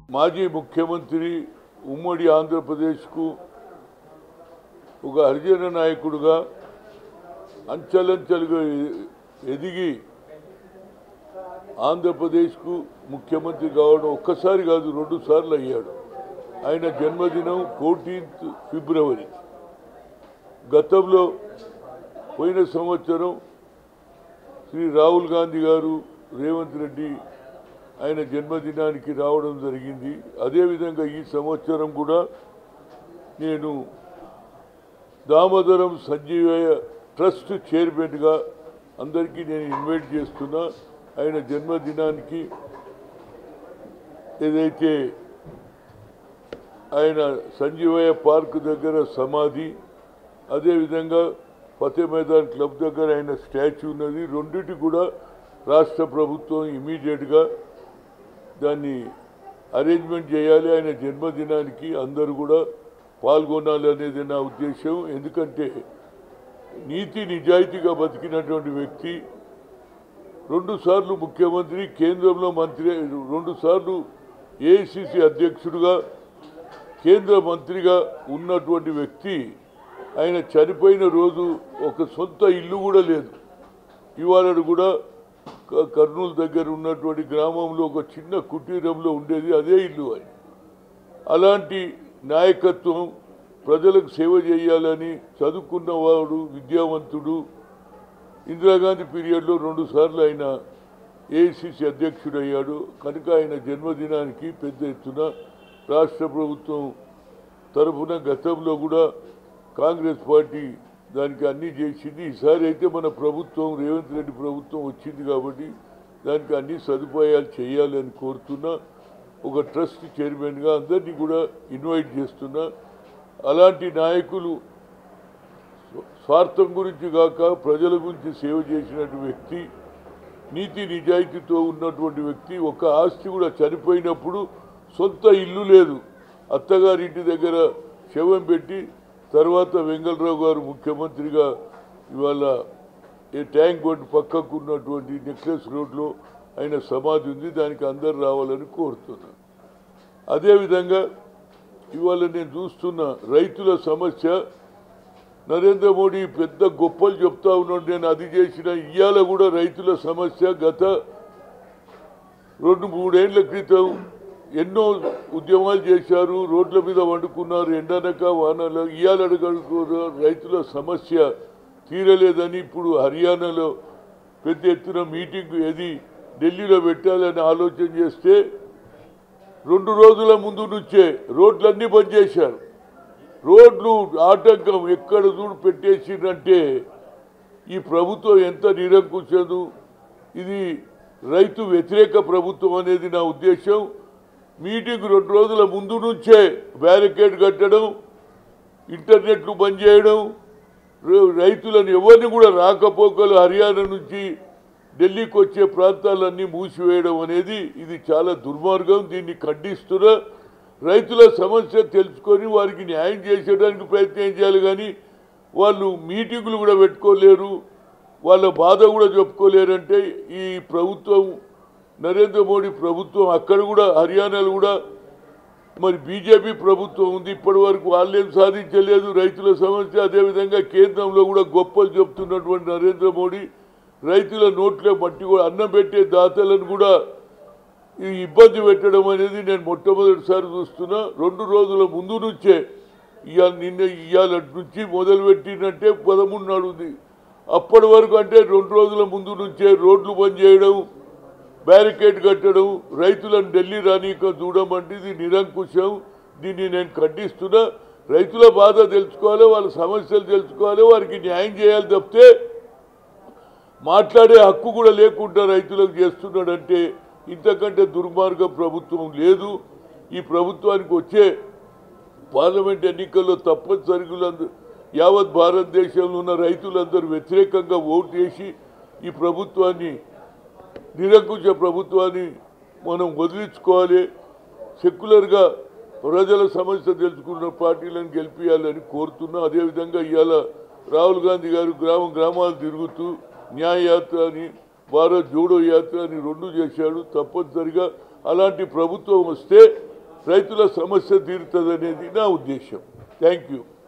మాజీ ముఖ్యమంత్రి ఉమ్మడి ఆంధ్రప్రదేశ్కు ఒక హరిజన నాయకుడుగా అంచెలంచెలుగా ఎ- ఎదిగి ఆంధ్రప్రదేశ్కు ముఖ్యమంత్రి కావడం ఒక్కసారి కాదు రెండు సార్లు అయ్యాడు ఆయన జన్మదినం ఫోర్టీన్త్ ఫిబ్రవరి గతంలో పోయిన సంవత్సరం శ్రీ రాహుల్ గాంధీ గారు రేవంత్ రెడ్డి ఆయన జన్మదినానికి రావడం జరిగింది అదేవిధంగా ఈ సంవత్సరం కూడా నేను దామోదరం సంజీవయ్య ట్రస్ట్ చైర్మన్గా అందరికీ నేను ఇన్వైట్ చేస్తున్నా ఆయన జన్మదినానికి ఏదైతే ఆయన సంజీవయ్య పార్క్ దగ్గర సమాధి అదేవిధంగా ఫతే మైదాన్ క్లబ్ దగ్గర ఆయన స్టాచ్యూ ఉన్నది రెండింటి కూడా రాష్ట్ర ప్రభుత్వం ఇమీడియట్గా దాన్ని అరేంజ్మెంట్ చేయాలి ఆయన జన్మదినానికి అందరూ కూడా పాల్గొనాలి అనేది నా ఉద్దేశం ఎందుకంటే నీతి నిజాయితీగా బతికినటువంటి వ్యక్తి రెండు సార్లు ముఖ్యమంత్రి కేంద్రంలో మంత్రి రెండు సార్లు ఏఐసిసి అధ్యక్షుడిగా కేంద్ర మంత్రిగా ఉన్నటువంటి వ్యక్తి ఆయన చనిపోయిన రోజు ఒక సొంత ఇల్లు కూడా లేదు ఇవాళ కూడా క- కర్నూలు దగ్గర ఉన్నటువంటి గ్రామంలో ఒక చిన్న కుటీరంలో ఉండేది అదే ఇల్లు అని అలాంటి నాయకత్వం ప్రజలకు సేవ చేయాలని చదువుకున్నవాడు విద్యావంతుడు ఇందిరాగాంధీ పీరియడ్లో రెండు సార్లు ఆయన ఏఐసిసి అధ్యక్షుడు అయ్యాడు కనుక ఆయన జన్మదినానికి పెద్ద ఎత్తున రాష్ట్ర ప్రభుత్వం తరఫున గతంలో కూడా కాంగ్రెస్ పార్టీ దానికి అన్నీ చేసింది ఈసారి అయితే మన ప్రభుత్వం రేవంత్ రెడ్డి ప్రభుత్వం వచ్చింది కాబట్టి దానికి అన్ని సదుపాయాలు చేయాలని కోరుతున్నా ఒక ట్రస్ట్ చైర్మన్గా అందరినీ కూడా ఇన్వైట్ చేస్తున్నా అలాంటి నాయకులు స్వార్థం గురించి కాక ప్రజల గురించి సేవ చేసినటువంటి వ్యక్తి నీతి నిజాయితీతో ఉన్నటువంటి వ్యక్తి ఒక ఆస్తి కూడా చనిపోయినప్పుడు సొంత ఇల్లు లేదు అత్తగారింటి దగ్గర శవం పెట్టి తర్వాత వెంగళరావు గారు ముఖ్యమంత్రిగా ఇవాళ ఈ ట్యాంక్ బండ్ పక్కకు ఉన్నటువంటి నెక్లెస్ రోడ్లో ఆయన సమాధి ఉంది దానికి అందరు రావాలని కోరుతున్నాను అదేవిధంగా ఇవాళ నేను చూస్తున్న రైతుల సమస్య నరేంద్ర మోడీ పెద్ద గొప్పలు చెప్తా ఉన్నాడు నేను అది చేసిన ఇవాళ కూడా రైతుల సమస్య గత రెండు మూడేళ్ల క్రితం ఎన్నో ఉద్యమాలు చేశారు రోడ్ల మీద వండుకున్నారు ఎండనక వానల ఇవాళ అడగడుకో రైతుల సమస్య తీరలేదని ఇప్పుడు హర్యానాలో పెద్ద ఎత్తున మీటింగ్ ఏది ఢిల్లీలో పెట్టాలని ఆలోచన చేస్తే రెండు రోజుల ముందు నుంచే రోడ్లన్నీ బంద్ చేశారు రోడ్లు ఆటంకం ఎక్కడ చూడు పెట్టేసిందంటే ఈ ప్రభుత్వం ఎంత నిరంకుశదు ఇది రైతు వ్యతిరేక ప్రభుత్వం అనేది నా ఉద్దేశం మీటింగ్ రెండు రోజుల ముందు నుంచే బ్యారికేడ్ కట్టడం ఇంటర్నెట్లు బంద్ చేయడం ర- రైతులను ఎవరిని కూడా రాకపోకలు హర్యానా నుంచి ఢిల్లీకి వచ్చే ప్రాంతాలన్నీ మూసివేయడం అనేది ఇది చాలా దుర్మార్గం దీన్ని ఖండిస్తున్నా రైతుల సమస్య తెలుసుకొని వారికి న్యాయం చేసేయడానికి ప్రయత్నం చేయాలి కానీ వాళ్ళు మీటింగులు కూడా పెట్టుకోలేరు వాళ్ళ బాధ కూడా చెప్పుకోలేరంటే ఈ ప్రభుత్వం నరేంద్ర మోడీ ప్రభుత్వం అక్కడ కూడా హర్యానాలో కూడా మరి బీజేపీ ప్రభుత్వం ఉంది ఇప్పటి వరకు వాళ్ళేం సాధించలేదు రైతుల సమస్య అదేవిధంగా కేంద్రంలో కూడా గొప్పలు చెప్తున్నటువంటి నరేంద్ర మోడీ రైతుల నోట్లే మట్టి కూడా అన్నం పెట్టే దాతలను కూడా ఈ ఇబ్బంది పెట్టడం అనేది నేను మొట్టమొదటిసారి చూస్తున్నా రెండు రోజుల ముందు నుంచే ఇవాళ నిన్న ఇవాళ నుంచి మొదలు పెట్టినట్టే పదమూడు నాడు ఉంది అప్పటి వరకు అంటే రెండు రోజుల ముందు నుంచే రోడ్లు బంద్ చేయడం బ్యారికేడ్ కట్టడం రైతులను ఢిల్లీ రానీక చూడమంటే ఇది నిరంకుశం దీన్ని నేను ఖండిస్తున్నా రైతుల బాధ తెలుసుకోవాలి వాళ్ళ సమస్యలు తెలుసుకోవాలి వారికి న్యాయం చేయాలి తప్పితే మాట్లాడే హక్కు కూడా లేకుండా రైతులకు చేస్తున్నాడంటే ఇంతకంటే దుర్మార్గ ప్రభుత్వం లేదు ఈ ప్రభుత్వానికి వచ్చే పార్లమెంట్ ఎన్నికల్లో తప్పనిసరిగా యావత్ భారతదేశంలో ఉన్న రైతులందరూ వ్యతిరేకంగా ఓటు వేసి ఈ ప్రభుత్వాన్ని నిరంకుశ ప్రభుత్వాన్ని మనం వదిలించుకోవాలి సెక్యులర్గా ప్రజల సమస్య తెలుసుకున్న పార్టీలను గెలిపించాలని కోరుతున్నా అదేవిధంగా ఇవాళ రాహుల్ గాంధీ గారు గ్రామం గ్రామాలు తిరుగుతూ న్యాయ యాత్ర అని భారత్ జోడో యాత్ర అని రెండు చేశాడు తప్పనిసరిగా అలాంటి ప్రభుత్వం వస్తే రైతుల సమస్య తీరుతుంది అనేది నా ఉద్దేశం థ్యాంక్ యూ